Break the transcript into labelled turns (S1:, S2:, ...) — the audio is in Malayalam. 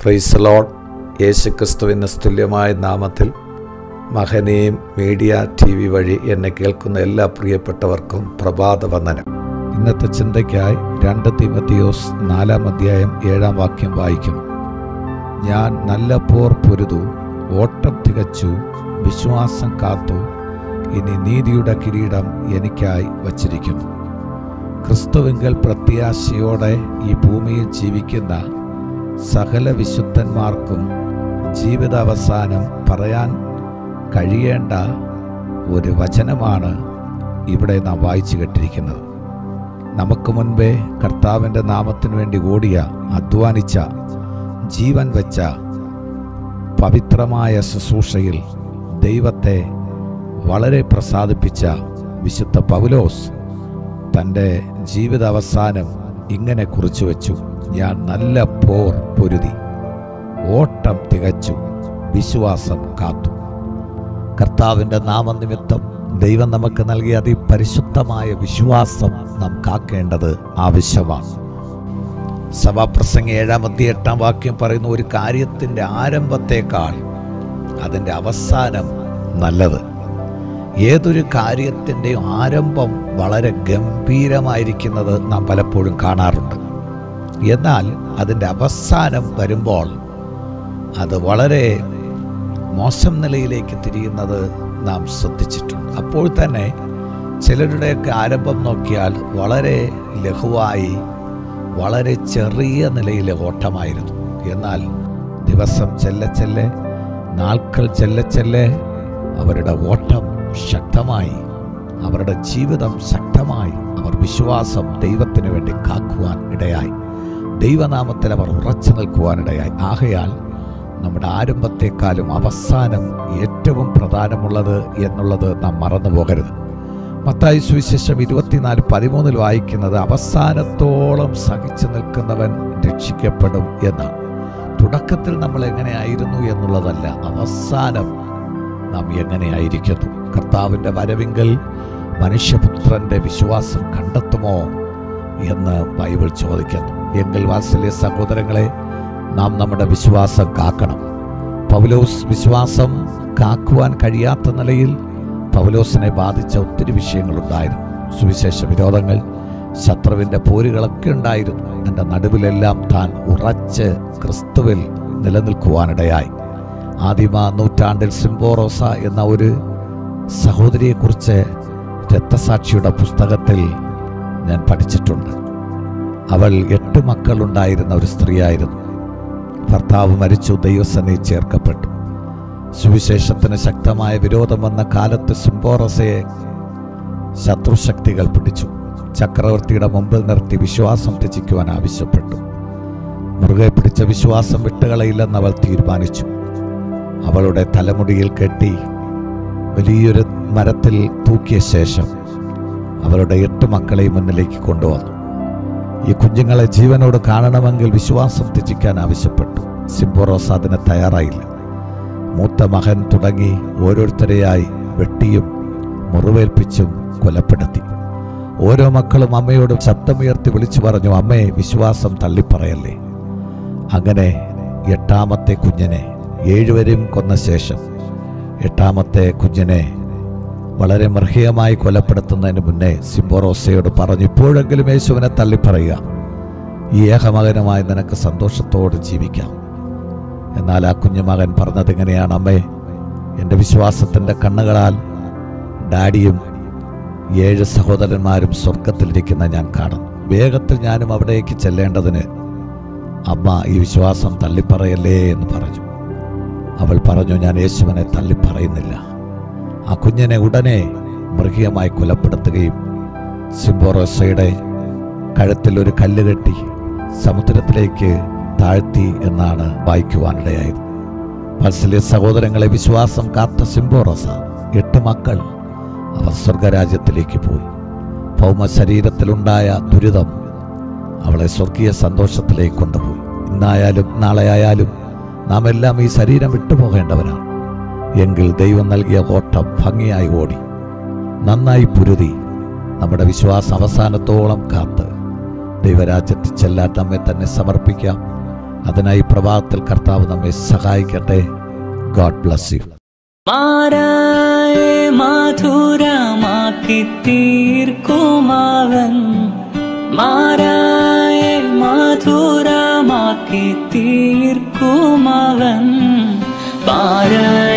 S1: പ്രൈസ് ലോഡ് യേശുക്രിസ്തുവിന് തുല്യമായ നാമത്തിൽ മഹനീയം മീഡിയ ടി വി വഴി എന്നെ കേൾക്കുന്ന എല്ലാ പ്രിയപ്പെട്ടവർക്കും പ്രഭാത വന്ദനം ഇന്നത്തെ ചിന്തയ്ക്കായി രണ്ട് തിമത്തിയോസ് നാലാം അധ്യായം ഏഴാം വാക്യം വായിക്കുന്നു ഞാൻ നല്ല പോർ പൊരുതു ഓട്ടം തികച്ചു വിശ്വാസം കാത്തു ഇനി നീതിയുടെ കിരീടം എനിക്കായി വച്ചിരിക്കുന്നു ക്രിസ്തുവിങ്കൽ പ്രത്യാശയോടെ ഈ ഭൂമിയിൽ ജീവിക്കുന്ന സകല വിശുദ്ധന്മാർക്കും ജീവിതാവസാനം പറയാൻ കഴിയേണ്ട ഒരു വചനമാണ് ഇവിടെ നാം വായിച്ചു കേട്ടിരിക്കുന്നത് നമുക്ക് മുൻപേ കർത്താവിൻ്റെ നാമത്തിനു വേണ്ടി ഓടിയ അധ്വാനിച്ച ജീവൻ വെച്ച പവിത്രമായ ശുശ്രൂഷയിൽ ദൈവത്തെ വളരെ പ്രസാദിപ്പിച്ച വിശുദ്ധ പൗലോസ് തൻ്റെ ജീവിതാവസാനം ഇങ്ങനെ കുറിച്ചു വച്ചു ഞാൻ നല്ല പോർ പൊരുതി ഓട്ടം തികച്ചു വിശ്വാസം കാത്തു കർത്താവിൻ്റെ നാമനിമിത്തം ദൈവം നമുക്ക് നൽകിയ അതിപരിശുദ്ധമായ വിശ്വാസം നാം കാക്കേണ്ടത് ആവശ്യമാണ് സഭാപ്രസംഗ ഏഴാമത്തി എട്ടാം വാക്യം പറയുന്ന ഒരു കാര്യത്തിൻ്റെ ആരംഭത്തേക്കാൾ അതിൻ്റെ അവസാനം നല്ലത് ഏതൊരു കാര്യത്തിൻ്റെയും ആരംഭം വളരെ ഗംഭീരമായിരിക്കുന്നത് നാം പലപ്പോഴും കാണാറുണ്ട് എന്നാൽ അതിൻ്റെ അവസാനം വരുമ്പോൾ അത് വളരെ മോശം നിലയിലേക്ക് തിരിയുന്നത് നാം ശ്രദ്ധിച്ചിട്ടുണ്ട് അപ്പോൾ തന്നെ ചിലരുടെയൊക്കെ ആരംഭം നോക്കിയാൽ വളരെ ലഘുവായി വളരെ ചെറിയ നിലയിലെ ഓട്ടമായിരുന്നു എന്നാൽ ദിവസം ചെല്ലെ ചെല്ലെ നാൾക്കൾ ചെല്ലെ ചെല്ലെ അവരുടെ ഓട്ടം ശക്തമായി അവരുടെ ജീവിതം ശക്തമായി അവർ വിശ്വാസം ദൈവത്തിന് വേണ്ടി കാക്കുവാൻ ഇടയായി ദൈവനാമത്തിൽ അവർ ഉറച്ചു നിൽക്കുവാനിടയായി ആകയാൽ നമ്മുടെ ആരംഭത്തെക്കാളും അവസാനം ഏറ്റവും പ്രധാനമുള്ളത് എന്നുള്ളത് നാം മറന്നു പോകരുത് മത്തായി സുവിശേഷം ഇരുപത്തിനാല് പതിമൂന്നിൽ വായിക്കുന്നത് അവസാനത്തോളം സഹിച്ചു നിൽക്കുന്നവൻ രക്ഷിക്കപ്പെടും എന്നാണ് തുടക്കത്തിൽ നമ്മൾ എങ്ങനെയായിരുന്നു എന്നുള്ളതല്ല അവസാനം നാം എങ്ങനെയായിരിക്കുന്നു കർത്താവിൻ്റെ വരവിങ്കൽ മനുഷ്യപുത്രൻ്റെ വിശ്വാസം കണ്ടെത്തുമോ എന്ന് ബൈബിൾ ചോദിക്കുന്നു എങ്കിൽ വാത്സല്യ സഹോദരങ്ങളെ നാം നമ്മുടെ വിശ്വാസം കാക്കണം പൗലോസ് വിശ്വാസം കാക്കുവാൻ കഴിയാത്ത നിലയിൽ പൗലോസിനെ ബാധിച്ച ഒത്തിരി വിഷയങ്ങളുണ്ടായിരുന്നു സുവിശേഷ വിരോധങ്ങൾ ശത്രുവിൻ്റെ പോരുകളൊക്കെ ഉണ്ടായിരുന്നു എൻ്റെ നടുവിലെല്ലാം താൻ ഉറച്ച് ക്രിസ്തുവിൽ നിലനിൽക്കുവാനിടയായി ആദിമ നൂറ്റാണ്ടിൽ സിംബോറോസ എന്ന ഒരു സഹോദരിയെക്കുറിച്ച് രക്തസാക്ഷിയുടെ പുസ്തകത്തിൽ ഞാൻ പഠിച്ചിട്ടുണ്ട് അവൾ എട്ട് മക്കളുണ്ടായിരുന്ന ഒരു സ്ത്രീയായിരുന്നു ഭർത്താവ് മരിച്ചു ദൈവസനയിൽ ചേർക്കപ്പെട്ടു സുവിശേഷത്തിന് ശക്തമായ വിരോധം വന്ന കാലത്ത് സിംബോറസയെ ശത്രുശക്തികൾ പിടിച്ചു ചക്രവർത്തിയുടെ മുമ്പിൽ നിർത്തി വിശ്വാസം ത്യജിക്കുവാൻ ആവശ്യപ്പെട്ടു മുറുകെ പിടിച്ച വിശ്വാസം വിട്ടുകളയില്ലെന്ന് അവൾ തീരുമാനിച്ചു അവളുടെ തലമുടിയിൽ കെട്ടി വലിയൊരു മരത്തിൽ തൂക്കിയ ശേഷം അവളുടെ എട്ട് മക്കളെയും മുന്നിലേക്ക് കൊണ്ടുവന്നു ഈ കുഞ്ഞുങ്ങളെ ജീവനോട് കാണണമെങ്കിൽ വിശ്വാസം ത്യജിക്കാൻ ആവശ്യപ്പെട്ടു സിംബോറോസ് അതിന് തയ്യാറായില്ല മൂത്ത മകൻ തുടങ്ങി ഓരോരുത്തരെയായി വെട്ടിയും മുറിവേൽപ്പിച്ചും കൊലപ്പെടുത്തി ഓരോ മക്കളും അമ്മയോട് ശബ്ദമുയർത്തി വിളിച്ചു പറഞ്ഞു അമ്മയെ വിശ്വാസം തള്ളിപ്പറയല്ലേ അങ്ങനെ എട്ടാമത്തെ കുഞ്ഞിനെ ഏഴുവരെയും കൊന്ന ശേഷം എട്ടാമത്തെ കുഞ്ഞിനെ വളരെ മൃഗീയമായി കൊലപ്പെടുത്തുന്നതിന് മുന്നേ സിംബോറോസയോട് പറഞ്ഞു ഇപ്പോഴെങ്കിലും യേശുവിനെ തള്ളിപ്പറയുക ഈ ഏകമകനുമായി നിനക്ക് സന്തോഷത്തോടെ ജീവിക്കാം എന്നാൽ ആ കുഞ്ഞുമകൻ പറഞ്ഞത് ഇങ്ങനെയാണ് അമ്മേ എൻ്റെ വിശ്വാസത്തിൻ്റെ കണ്ണുകളാൽ ഡാഡിയും ഏഴ് സഹോദരന്മാരും സ്വർഗത്തിലിരിക്കുന്ന ഞാൻ കാണുന്നു വേഗത്തിൽ ഞാനും അവിടേക്ക് ചെല്ലേണ്ടതിന് അമ്മ ഈ വിശ്വാസം തള്ളിപ്പറയല്ലേ എന്ന് പറഞ്ഞു അവൾ പറഞ്ഞു ഞാൻ യേശുവിനെ തള്ളിപ്പറയുന്നില്ല ആ കുഞ്ഞിനെ ഉടനെ മൃഗീയമായി കൊലപ്പെടുത്തുകയും സിംബോറോസയുടെ കഴുത്തിൽ ഒരു കല്ല് കെട്ടി സമുദ്രത്തിലേക്ക് താഴ്ത്തി എന്നാണ് വായിക്കുവാനിടയായത് മത്സല്യ സഹോദരങ്ങളെ വിശ്വാസം കാത്ത സിംബോറസ എട്ട് മക്കൾ അവർ സ്വർഗരാജ്യത്തിലേക്ക് പോയി ഭൗമ ശരീരത്തിലുണ്ടായ ദുരിതം അവളെ സ്വർഗീയ സന്തോഷത്തിലേക്ക് കൊണ്ടുപോയി ഇന്നായാലും നാളെ ആയാലും നാം എല്ലാം ഈ ശരീരം വിട്ടുപോകേണ്ടവരാണ് എങ്കിൽ ദൈവം നൽകിയ ഓട്ടം ഭംഗിയായി ഓടി നന്നായി പുരുതി നമ്മുടെ വിശ്വാസം അവസാനത്തോളം കാത്ത് ദൈവരാജ്യത്തിൽ ചെല്ലാൻ നമ്മെ തന്നെ സമർപ്പിക്കാം അതിനായി പ്രഭാതത്തിൽ കർത്താവ് നമ്മെ സഹായിക്കട്ടെ ഗോഡ് ബ്ലസ് യു
S2: മാരായെ മധുരമാക്കി തീർക്കുമാവൻ മാരായെ മധുരമാക്കി തീർക്കുമാവൻ പാരായ